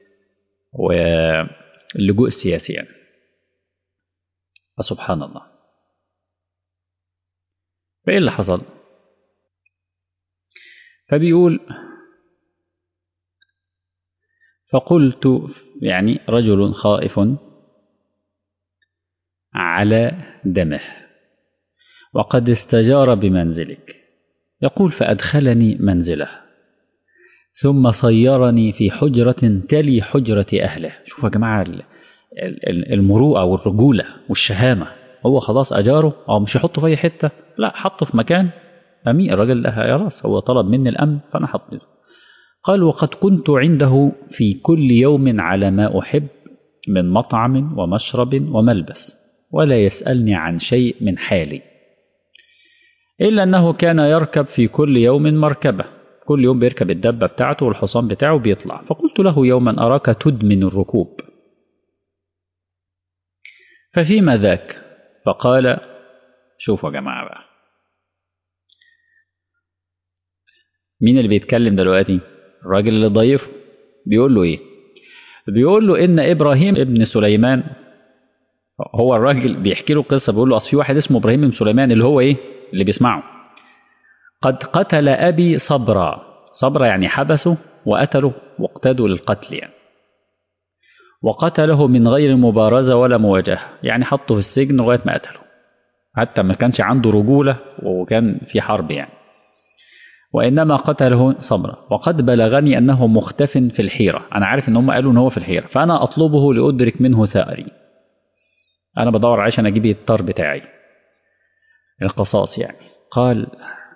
واللجوء السياسي يعني فسبحان الله فايه اللي حصل فبيقول فقلت يعني رجل خائف على دمه وقد استجار بمنزلك يقول فأدخلني منزله ثم صيرني في حجرة تلي حجرة أهله شوفوا يا جماعة المروءة والرجولة والشهامة هو خلاص أجاره أو مش يحطه في أي حتة لا حطه في مكان أمين الراجل ده يا راس هو طلب مني الأمن فأنا حطيته قال وقد كنت عنده في كل يوم على ما أحب من مطعم ومشرب وملبس ولا يسألني عن شيء من حالي إلا أنه كان يركب في كل يوم مركبة كل يوم بيركب الدبة بتاعته والحصان بتاعه بيطلع فقلت له يوما أراك تدمن الركوب ففيما ذاك فقال شوفوا يا جماعة بقى مين اللي بيتكلم دلوقتي الراجل اللي ضيفه بيقول له ايه بيقول له ان ابراهيم ابن سليمان هو الراجل بيحكي له قصه بيقول له اصل في واحد اسمه ابراهيم بن سليمان اللي هو ايه اللي بيسمعه قد قتل ابي صبرا صبرا يعني حبسه وقتله واقتدوا للقتل يعني وقتله من غير مبارزة ولا مواجهة يعني حطه في السجن لغاية ما قتله حتى ما كانش عنده رجولة وكان في حرب يعني وإنما قتله صبرا وقد بلغني أنه مختف في الحيرة أنا عارف أن هم قالوا أنه هو في الحيرة فأنا أطلبه لأدرك منه ثأري أنا بدور عشان أجيب الطار بتاعي القصاص يعني قال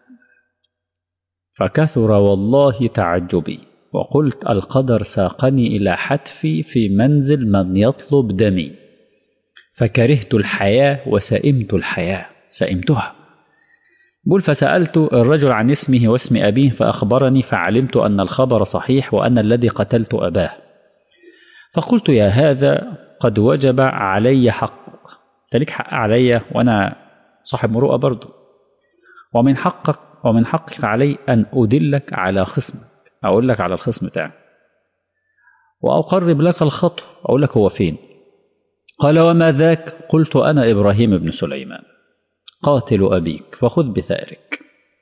فكثر والله تعجبي وقلت القدر ساقني إلى حتفي في منزل من يطلب دمي فكرهت الحياة وسئمت الحياة سئمتها بقول فسألت الرجل عن اسمه واسم أبيه فأخبرني فعلمت أن الخبر صحيح وأن الذي قتلت أباه فقلت يا هذا قد وجب علي حق تلك حق علي وأنا صاحب مروءة برضه ومن حقك ومن حقك علي أن أدلك على خصمك أقول لك على الخصم بتاعك وأقرب لك الخطو أقول لك هو فين قال وما ذاك قلت أنا إبراهيم بن سليمان قاتل أبيك فخذ بثأرك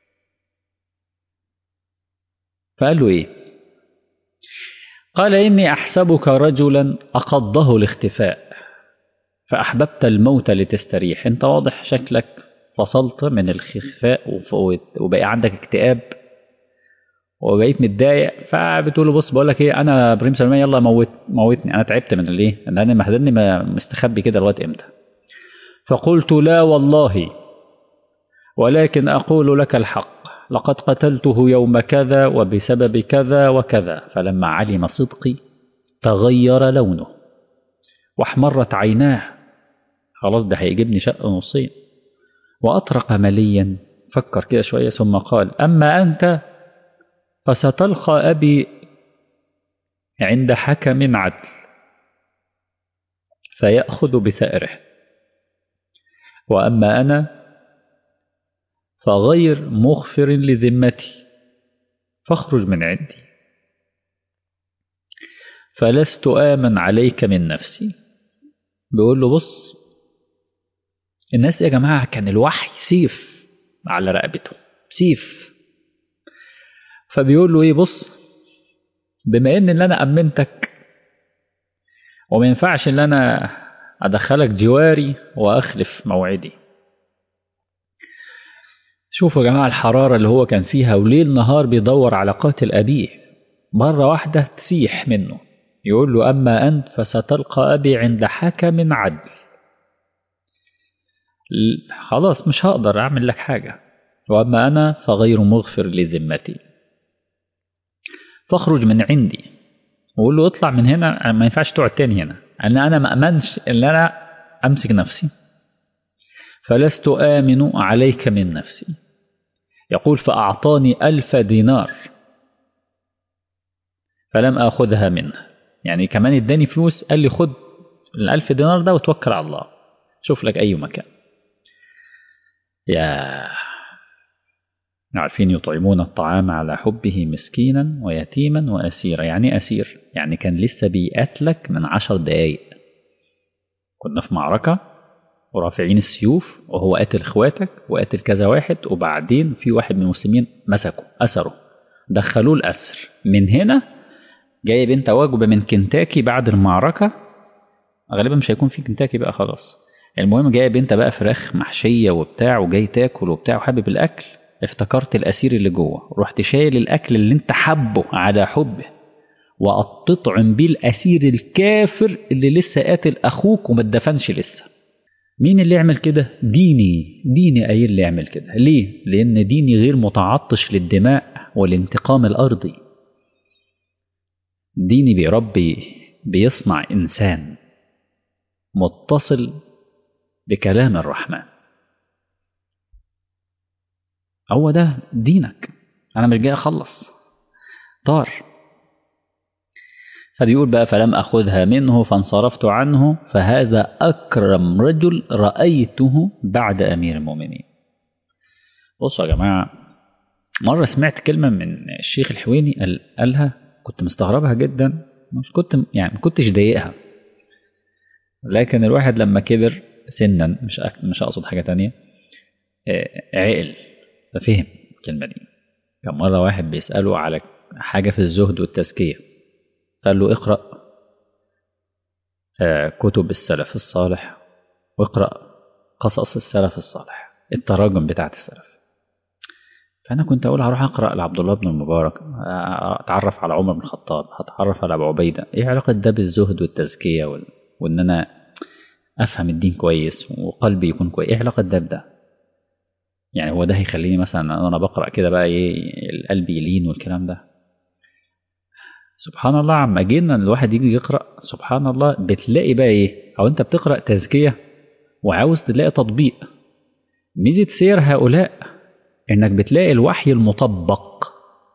فقال له إيه قال إني أحسبك رجلا أقضه الاختفاء فأحببت الموت لتستريح أنت واضح شكلك فصلت من الاختفاء وبقى عندك اكتئاب وبقيت متضايق فبتقول له بص بقول لك ايه انا ابراهيم سليمان يلا موت موتني انا تعبت من الايه ان انا مهدني مستخبي كده لغايه امتى فقلت لا والله ولكن اقول لك الحق لقد قتلته يوم كذا وبسبب كذا وكذا فلما علم صدقي تغير لونه واحمرت عيناه خلاص ده هيجيبني شق نصين وأطرق مليا فكر كده شوية ثم قال أما أنت فستلقى أبي عند حكم عدل فيأخذ بثأره وأما أنا فغير مغفر لذمتي فاخرج من عندي فلست آمن عليك من نفسي بيقول له بص الناس يا جماعة كان الوحي سيف على رقبته سيف فبيقول له ايه بص بما ان اللي انا امنتك وما ينفعش ان انا ادخلك جواري واخلف موعدي شوفوا يا جماعة الحرارة اللي هو كان فيها وليل نهار بيدور على قاتل أبيه مرة واحدة تسيح منه يقول له أما أنت فستلقى أبي عند حكم عدل خلاص مش هقدر أعمل لك حاجة وأما أنا فغير مغفر لذمتي فاخرج من عندي وقول له اطلع من هنا ما ينفعش تقعد تاني هنا أن أنا ما أمنش إن أنا أمسك نفسي فلست آمن عليك من نفسي يقول فأعطاني ألف دينار فلم آخذها منه يعني كمان اداني فلوس قال لي خد الألف دينار ده وتوكل على الله شوف لك أي مكان يا عارفين يطعمون الطعام على حبه مسكينا ويتيما وأسيرا يعني أسير يعني كان لسه بيقاتلك من عشر دقايق كنا في معركة ورافعين السيوف وهو قاتل اخواتك وقاتل كذا واحد وبعدين في واحد من المسلمين مسكه أسره دخلوه الأسر من هنا جايب انت وجبة من كنتاكي بعد المعركة غالبا مش هيكون في كنتاكي بقى خلاص المهم جايب انت بقى فراخ محشية وبتاع وجاي تاكل وبتاع وحابب الأكل افتكرت الأسير اللي جوه رحت شايل الأكل اللي انت حبه على حبه وتطعم بيه الأسير الكافر اللي لسه قاتل أخوك وما اتدفنش لسه مين اللي يعمل كده؟ ديني ديني أي اللي يعمل كده ليه؟ لأن ديني غير متعطش للدماء والانتقام الأرضي ديني بيربي بيصنع إنسان متصل بكلام الرحمن هو ده دينك أنا مش جاي أخلص طار فبيقول بقى فلم أخذها منه فانصرفت عنه فهذا أكرم رجل رأيته بعد أمير المؤمنين بصوا يا جماعة مرة سمعت كلمة من الشيخ الحويني قال قالها كنت مستغربها جدا مش كنت يعني ما كنتش ضايقها لكن الواحد لما كبر سنا مش أك... مش اقصد حاجه تانية عقل ففهم الكلمه دي كان مره واحد بيساله على حاجه في الزهد والتزكيه قال له اقرا آه، كتب السلف الصالح واقرأ قصص السلف الصالح التراجم بتاعت السلف فأنا كنت أقول هروح أقرأ لعبد الله بن المبارك آه، أتعرف على عمر بن الخطاب هتعرف على أبو عبيدة إيه علاقة ده بالزهد والتزكية وال... وإن أنا أفهم الدين كويس وقلبي يكون كويس إيه علاقة ده بده يعني هو ده هيخليني مثلا أنا بقرأ كده بقى إيه القلب يلين والكلام ده سبحان الله عما جينا الواحد يجي يقرأ سبحان الله بتلاقي بقى إيه أو أنت بتقرأ تزكية وعاوز تلاقي تطبيق ميزة سير هؤلاء إنك بتلاقي الوحي المطبق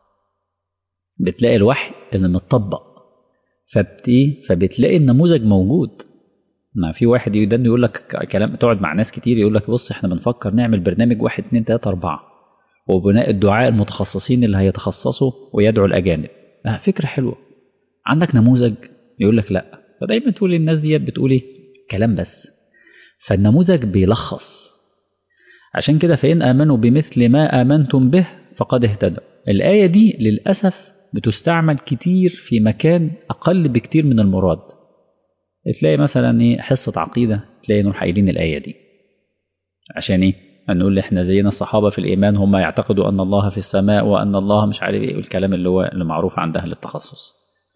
بتلاقي الوحي اللي متطبق فبتي فبتلاقي النموذج موجود ما في واحد يدن يقول لك كلام تقعد مع ناس كتير يقول لك بص احنا بنفكر نعمل برنامج واحد اتنين تلاته اربعه وبناء الدعاء المتخصصين اللي هيتخصصوا ويدعوا الاجانب آه فكره حلوه عندك نموذج يقول لك لا فدايما تقول الناس ديت بتقول ايه كلام بس فالنموذج بيلخص عشان كده فإن آمنوا بمثل ما آمنتم به فقد اهتدوا الآية دي للأسف بتستعمل كتير في مكان أقل بكتير من المراد تلاقي مثلا ايه حصة عقيدة تلاقي نروح قايلين الآية دي عشان ايه نقول احنا زينا الصحابة في الإيمان هم يعتقدوا أن الله في السماء وأن الله مش عارف ايه والكلام اللي هو اللي معروف عند أهل التخصص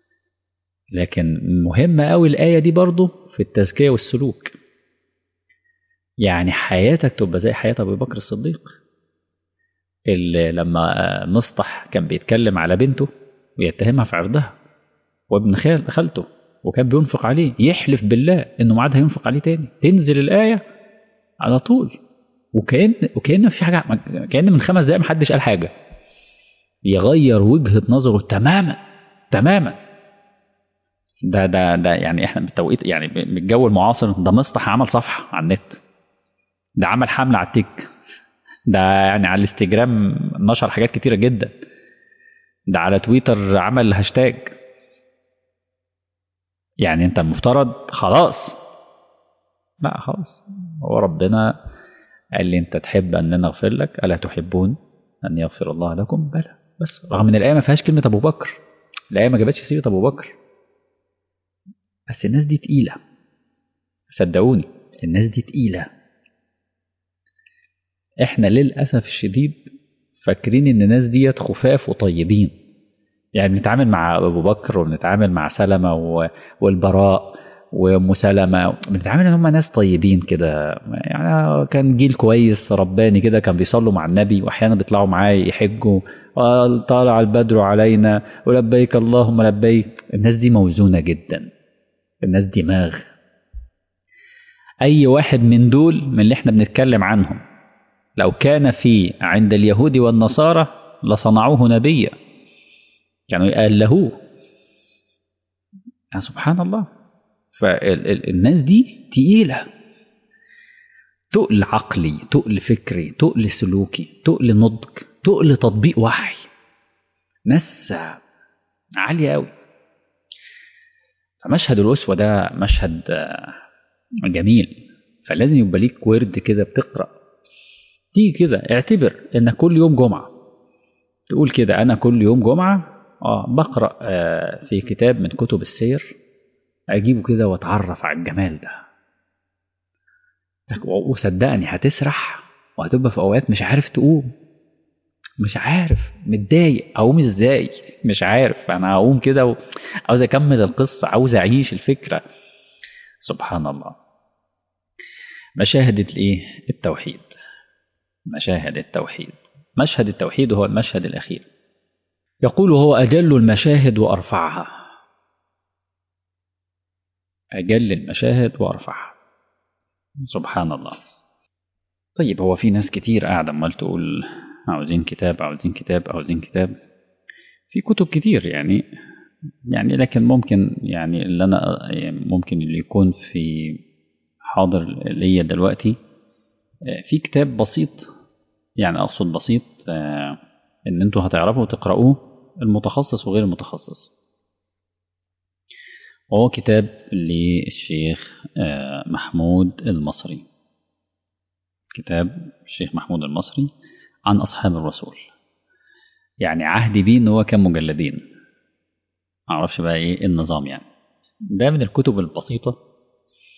لكن مهمة قوي الآية دي برضو في التزكية والسلوك يعني حياتك تبقى زي حياة أبو بكر الصديق اللي لما مصطح كان بيتكلم على بنته ويتهمها في عرضها وابن خال خالته وكان بينفق عليه يحلف بالله انه ما عاد هينفق عليه تاني تنزل الايه على طول وكان وكان في حاجه كان من خمس دقايق محدش قال حاجه يغير وجهه نظره تماما تماما ده ده ده يعني احنا بالتوقيت يعني بالجو المعاصر ده مصطح عمل صفحه على النت ده عمل حمله على التيك ده يعني على الانستجرام نشر حاجات كتيره جدا ده على تويتر عمل هاشتاج يعني انت المفترض خلاص لا خلاص هو ربنا قال لي انت تحب ان نغفر لك الا تحبون ان يغفر الله لكم بلى بس رغم ان الايه ما فيهاش كلمه ابو بكر الايه ما جابتش سيره ابو بكر بس الناس دي تقيله صدقوني الناس دي تقيله احنا للاسف الشديد فاكرين ان الناس ديت خفاف وطيبين يعني بنتعامل مع ابو بكر وبنتعامل مع سلمه والبراء وام سلمه بنتعامل ان هم ناس طيبين كده يعني كان جيل كويس رباني كده كان بيصلوا مع النبي واحيانا بيطلعوا معاه يحجوا طالع البدر علينا ولبيك اللهم لبيك الناس دي موزونه جدا الناس دماغ اي واحد من دول من اللي احنا بنتكلم عنهم لو كان في عند اليهود والنصارى لصنعوه نبيا كانوا يألهوه يعني سبحان الله فالناس دي تقيلة تقل عقلي تقل فكري تقل سلوكي تقل نضج تقل تطبيق وحي ناس عالية قوي فمشهد الأسوة ده مشهد جميل فلازم يبقى ليك ورد كده بتقرأ تيجي كده اعتبر ان كل يوم جمعة تقول كده انا كل يوم جمعة اه بقرا آه في كتاب من كتب السير اجيبه كده واتعرف على الجمال ده وصدقني هتسرح وهتبقى في اوقات مش عارف تقوم مش عارف متضايق اقوم ازاي مش عارف انا هقوم كده و... عاوز اكمل القصه عاوز اعيش الفكره سبحان الله مشاهد الايه التوحيد مشاهد التوحيد مشهد التوحيد هو المشهد الاخير يقول هو أجل المشاهد وأرفعها أجل المشاهد وأرفعها سبحان الله طيب هو في ناس كتير قاعدة عمال تقول عاوزين كتاب عاوزين كتاب عاوزين كتاب في كتب كتير يعني يعني لكن ممكن يعني اللي أنا ممكن اللي يكون في حاضر ليا دلوقتي في كتاب بسيط يعني أقصد بسيط ان انتوا هتعرفوا تقرأوه المتخصص وغير المتخصص وهو كتاب للشيخ محمود المصري كتاب الشيخ محمود المصري عن أصحاب الرسول يعني عهدي بيه ان هو كان مجلدين معرفش بقى ايه النظام يعني ده من الكتب البسيطة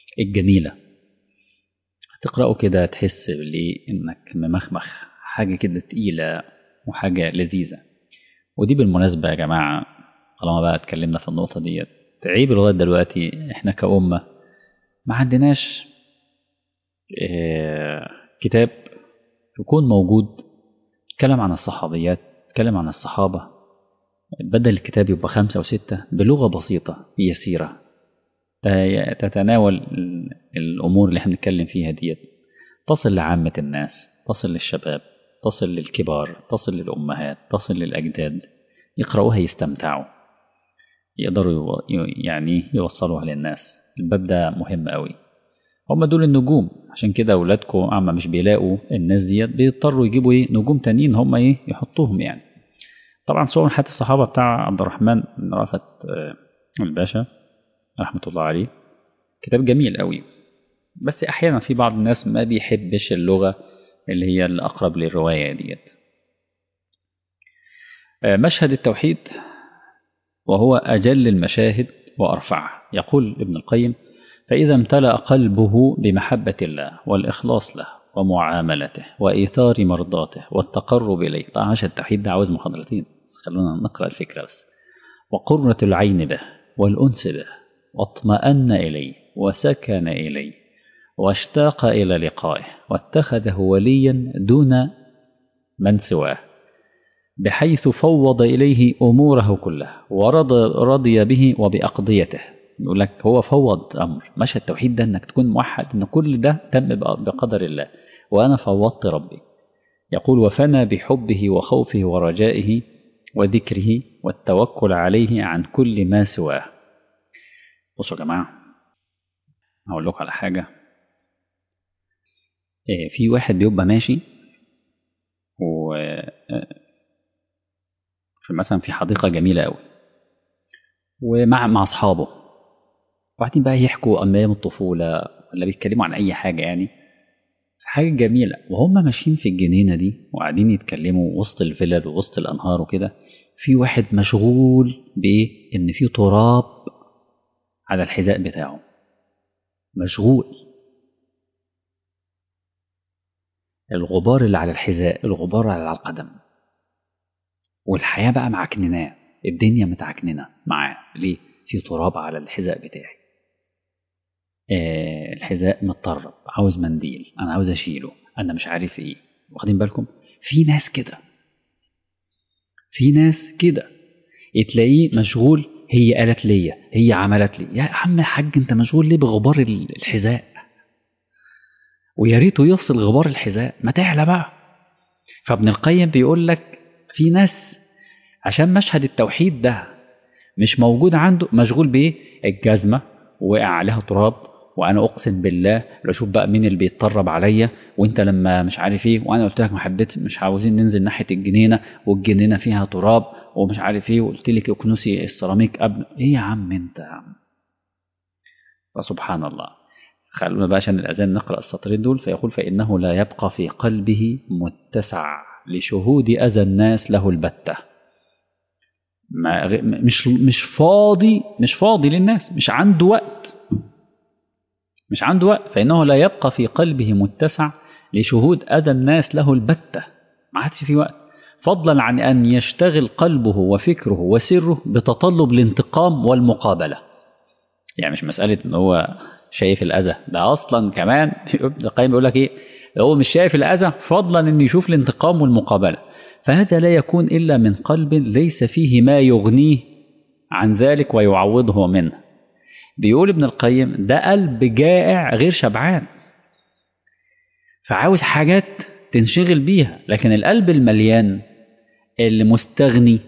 الجميلة تقرأه كده تحس ليه إنك ممخمخ حاجة كده تقيلة وحاجة لذيذة ودي بالمناسبة يا جماعة طالما بقى اتكلمنا في النقطة ديت عيب لغاية دلوقتي احنا كأمة ما عندناش اه كتاب يكون موجود يتكلم عن الصحابيات يتكلم عن الصحابة بدل الكتاب يبقى خمسة وستة بلغة بسيطة يسيرة تتناول الأمور اللي احنا بنتكلم فيها ديت تصل لعامة الناس تصل للشباب تصل للكبار تصل للأمهات تصل للأجداد يقرأوها يستمتعوا يقدروا يعني يوصلوها للناس الباب ده مهم قوي هم دول النجوم عشان كده أولادكم عما مش بيلاقوا الناس ديت بيضطروا يجيبوا ايه نجوم تانيين هم ايه يحطوهم يعني طبعا صور حياة الصحابة بتاع عبد الرحمن بن رافت الباشا رحمة الله عليه كتاب جميل قوي بس أحيانا في بعض الناس ما بيحبش اللغة اللي هي الأقرب للرواية ديت مشهد التوحيد وهو أجل المشاهد وأرفعها يقول ابن القيم فإذا امتلأ قلبه بمحبة الله والإخلاص له ومعاملته وإيثار مرضاته والتقرب إليه طبعا مشهد التوحيد ده عاوز محاضرتين خلونا نقرأ الفكرة بس وقرة العين به والأنس به واطمأن إليه وسكن إليه واشتاق إلى لقائه واتخذه وليا دون من سواه بحيث فوض إليه أموره كلها ورضى رضي به وبأقضيته يقول لك هو فوض أمر مشهد التوحيد ده أنك تكون موحد أن كل ده تم بقدر الله وأنا فوضت ربي يقول وفنى بحبه وخوفه ورجائه وذكره والتوكل عليه عن كل ما سواه بصوا يا جماعة هقول لكم على حاجة في واحد بيبقى ماشي و في مثلا في حديقة جميلة قوي ومع مع أصحابه وبعدين بقى يحكوا أيام الطفولة ولا بيتكلموا عن أي حاجة يعني حاجة جميلة وهم ماشيين في الجنينة دي وقاعدين يتكلموا وسط الفلل ووسط الأنهار وكده في واحد مشغول بإيه؟ إن في تراب على الحذاء بتاعه مشغول الغبار اللي على الحذاء الغبار على القدم والحياة بقى معكنناه الدنيا متعكننة معاه ليه؟ في تراب على الحذاء بتاعي آه الحذاء متطرب عاوز منديل انا عاوز اشيله انا مش عارف ايه واخدين بالكم في ناس كده في ناس كده تلاقيه مشغول هي قالت ليا هي عملت لي يا عم الحاج انت مشغول ليه بغبار الحذاء ويا ريته يفصل غبار الحذاء ما تعلى بقى فابن القيم بيقول لك في ناس عشان مشهد التوحيد ده مش موجود عنده مشغول بايه الجزمه وقع عليها تراب وانا اقسم بالله لو اشوف بقى مين اللي بيتطرب عليا وانت لما مش عارف ايه وانا قلت لك ما حبيت مش عاوزين ننزل ناحيه الجنينه والجنينه فيها تراب ومش عارف ايه وقلت لك اكنسي السيراميك قبل ايه يا عم انت يا عم فسبحان الله خلونا بقى عشان الاذان نقرا السطرين دول فيقول فانه لا يبقى في قلبه متسع لشهود اذى الناس له البته ما مش مش فاضي مش فاضي للناس مش عنده وقت مش عنده وقت فإنه لا يبقى في قلبه متسع لشهود أذى الناس له البتة ما عادش في وقت فضلا عن أن يشتغل قلبه وفكره وسره بتطلب الانتقام والمقابلة يعني مش مسألة إن هو شايف الأذى ده أصلا كمان ابن القيم بيقول لك إيه هو مش شايف الأذى فضلا أن يشوف الانتقام والمقابلة فهذا لا يكون إلا من قلب ليس فيه ما يغنيه عن ذلك ويعوضه منه بيقول ابن القيم ده قلب جائع غير شبعان فعاوز حاجات تنشغل بيها لكن القلب المليان اللي مستغني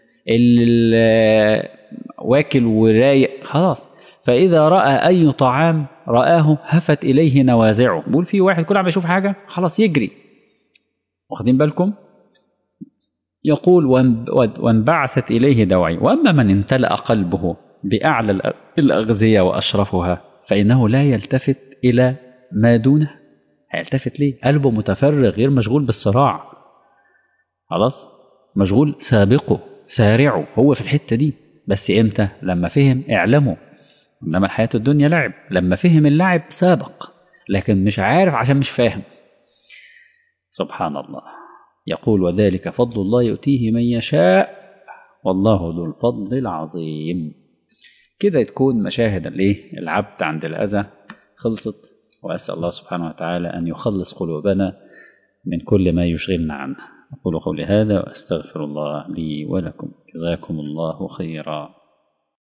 اللي واكل ورايق خلاص فإذا رأى أي طعام رآه هفت إليه نوازعه بيقول في واحد كل عم يشوف حاجة خلاص يجري واخدين بالكم يقول وانبعثت إليه دوعي وأما من امتلأ قلبه بأعلى الأغذية وأشرفها فإنه لا يلتفت إلى ما دونه هيلتفت ليه قلبه متفرغ غير مشغول بالصراع خلاص مشغول سابقه سارعه هو في الحتة دي بس إمتى لما فهم اعلموا إنما الحياة الدنيا لعب لما فهم اللعب سابق لكن مش عارف عشان مش فاهم سبحان الله يقول وذلك فضل الله يؤتيه من يشاء والله ذو الفضل العظيم كده تكون مشاهد الايه العبد عند الأذى خلصت وأسأل الله سبحانه وتعالى أن يخلص قلوبنا من كل ما يشغلنا عنه أقول قولي هذا وأستغفر الله لي ولكم جزاكم الله خيرا